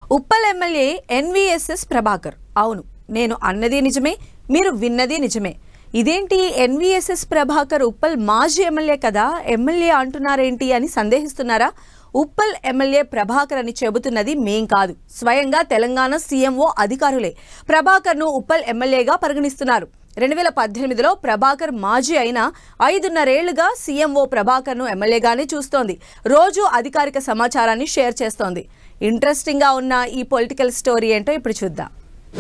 Uppal MLA NVSS Prabhakar అవును నేను అన్నది నిజమే మీరు విన్నది నిజమే ఇదేంటి ఎన్విఎస్ఎస్ ప్రభాకర్ ఉప్పల్ మాజీ ఎమ్మెల్యే కదా ఎమ్మెల్యే అంటున్నారేంటి అని సందేహిస్తున్నారా ఉప్పల్ ఎమ్మెల్యే ప్రభాకర్ అని చెబుతున్నది మేం కాదు స్వయంగా తెలంగాణ సీఎంఓ అధికారులే ప్రభాకర్ను ఉప్పల్ ఎమ్మెల్యేగా పరిగణిస్తున్నారు రెండు వేల పద్దెనిమిదిలో ప్రభాకర్ మాజీ అయిన ఐదున్నరేళ్లుగా సీఎంఓ ప్రభాకర్ను ఎమ్మెల్యేగానే చూస్తోంది రోజు అధికారిక సమాచారాన్ని షేర్ చేస్తోంది ఇంట్రెస్టింగ్గా ఉన్న ఈ పొలిటికల్ స్టోరీ ఏంటో ఇప్పుడు చూద్దాం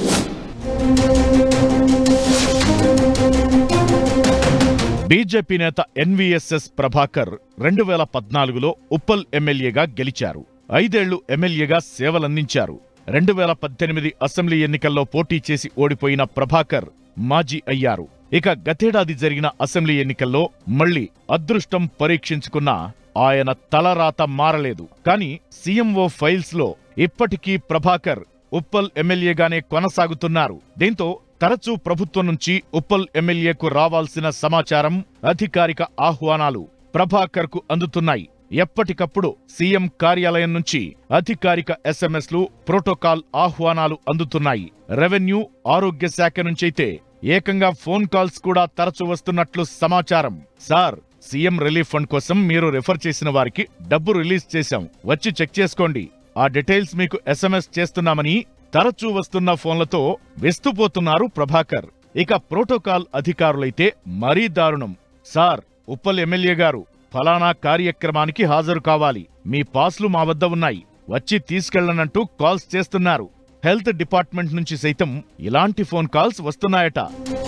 బీజేపీ నేత ఎన్వీఎస్ఎస్ ప్రభాకర్ రెండు వేల పద్నాలుగులో ఉప్పల్ ఎమ్మెల్యేగా గెలిచారు ఐదేళ్లు ఎమ్మెల్యేగా సేవలందించారు రెండు వేల పద్దెనిమిది అసెంబ్లీ ఎన్నికల్లో పోటీ చేసి ఓడిపోయిన ప్రభాకర్ మాజీ అయ్యారు ఇక గతేడాది జరిగిన అసెంబ్లీ ఎన్నికల్లో మళ్లీ అదృష్టం పరీక్షించుకున్న ఆయన తలరాత మారలేదు కానీ సీఎంఓ ఫైల్స్ లో ఇప్పటికీ ప్రభాకర్ ఉప్పల్ ఎమ్మెల్యేగానే కొనసాగుతున్నారు దీంతో తరచూ ప్రభుత్వం నుంచి ఉప్పల్ ఎమ్మెల్యేకు రావాల్సిన సమాచారం అధికారిక ఆహ్వానాలు ప్రభాకర్ కు అందుతున్నాయి ఎప్పటికప్పుడు సీఎం కార్యాలయం నుంచి అధికారిక ఎస్ఎంఎస్లు ప్రోటోకాల్ ఆహ్వానాలు అందుతున్నాయి రెవెన్యూ ఆరోగ్య శాఖ నుంచైతే ఏకంగా ఫోన్ కాల్స్ కూడా తరచూ వస్తున్నట్లు సమాచారం సార్ సీఎం రిలీఫ్ ఫండ్ కోసం మీరు రిఫర్ చేసిన వారికి డబ్బు రిలీజ్ చేశాం వచ్చి చెక్ చేసుకోండి ఆ డీటెయిల్స్ మీకు ఎస్ఎంఎస్ చేస్తున్నామని తరచూ వస్తున్న ఫోన్లతో వెస్తుపోతున్నారు ప్రభాకర్ ఇక ప్రోటోకాల్ అధికారులైతే మరీ దారుణం సార్ ఉప్పల్ ఎమ్మెల్యే గారు ఫలానా కార్యక్రమానికి హాజరు కావాలి మీ పాస్లు మా వద్ద ఉన్నాయి వచ్చి తీసుకెళ్లనంటూ కాల్స్ చేస్తున్నారు హెల్త్ డిపార్ట్మెంట్ నుంచి సైతం ఇలాంటి ఫోన్ కాల్స్ వస్తున్నాయట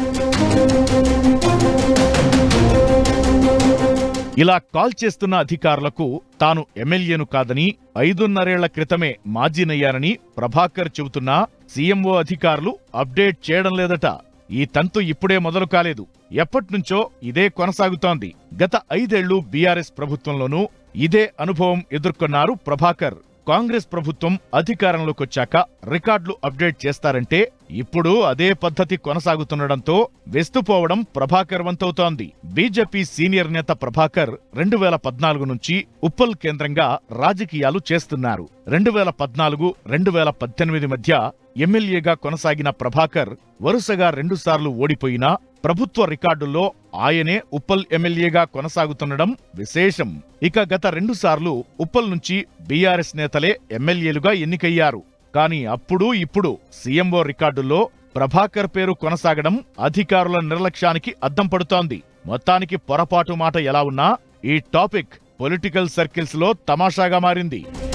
ఇలా కాల్ చేస్తున్న అధికారులకు తాను ఎమ్మెల్యేను కాదని ఐదున్నరేళ్ల క్రితమే మాజీనయ్యానని ప్రభాకర్ చెబుతున్నా సీఎంఓ అధికారులు అప్డేట్ చేయడం లేదట ఈ తంతు ఇప్పుడే మొదలు కాలేదు ఎప్పట్నుంచో ఇదే కొనసాగుతోంది గత ఐదేళ్లు బీఆర్ఎస్ ప్రభుత్వంలోనూ ఇదే అనుభవం ఎదుర్కొన్నారు ప్రభాకర్ కాంగ్రెస్ ప్రభుత్వం అధికారంలోకొచ్చాక రికార్డులు అప్డేట్ చేస్తారంటే ఇప్పుడు అదే పద్ధతి కొనసాగుతుండటంతో వెస్తుపోవడం ప్రభాకర్ వంతవుతోంది బీజేపీ సీనియర్ నేత ప్రభాకర్ రెండు వేల పద్నాలుగు నుంచి ఉప్పల్ కేంద్రంగా రాజకీయాలు చేస్తున్నారు రెండు వేల పద్నాలుగు రెండు వేల పద్దెనిమిది మధ్య ఎమ్మెల్యేగా కొనసాగిన ప్రభాకర్ వరుసగా రెండుసార్లు ఓడిపోయినా ప్రభుత్వ రికార్డుల్లో ఆయనే ఉప్పల్ ఎమ్మెల్యేగా కొనసాగుతుండడం విశేషం ఇక గత రెండుసార్లు ఉప్పల్ నుంచి బీఆర్ఎస్ నేతలే ఎమ్మెల్యేలుగా ఎన్నికయ్యారు కానీ అప్పుడు ఇప్పుడు సీఎంఓ రికార్డుల్లో ప్రభాకర్ పేరు కొనసాగడం అధికారుల నిర్లక్ష్యానికి అద్దం పడుతోంది మొత్తానికి పొరపాటు మాట ఎలా ఉన్నా ఈ టాపిక్ పొలిటికల్ సర్కిల్స్ లో తమాషాగా మారింది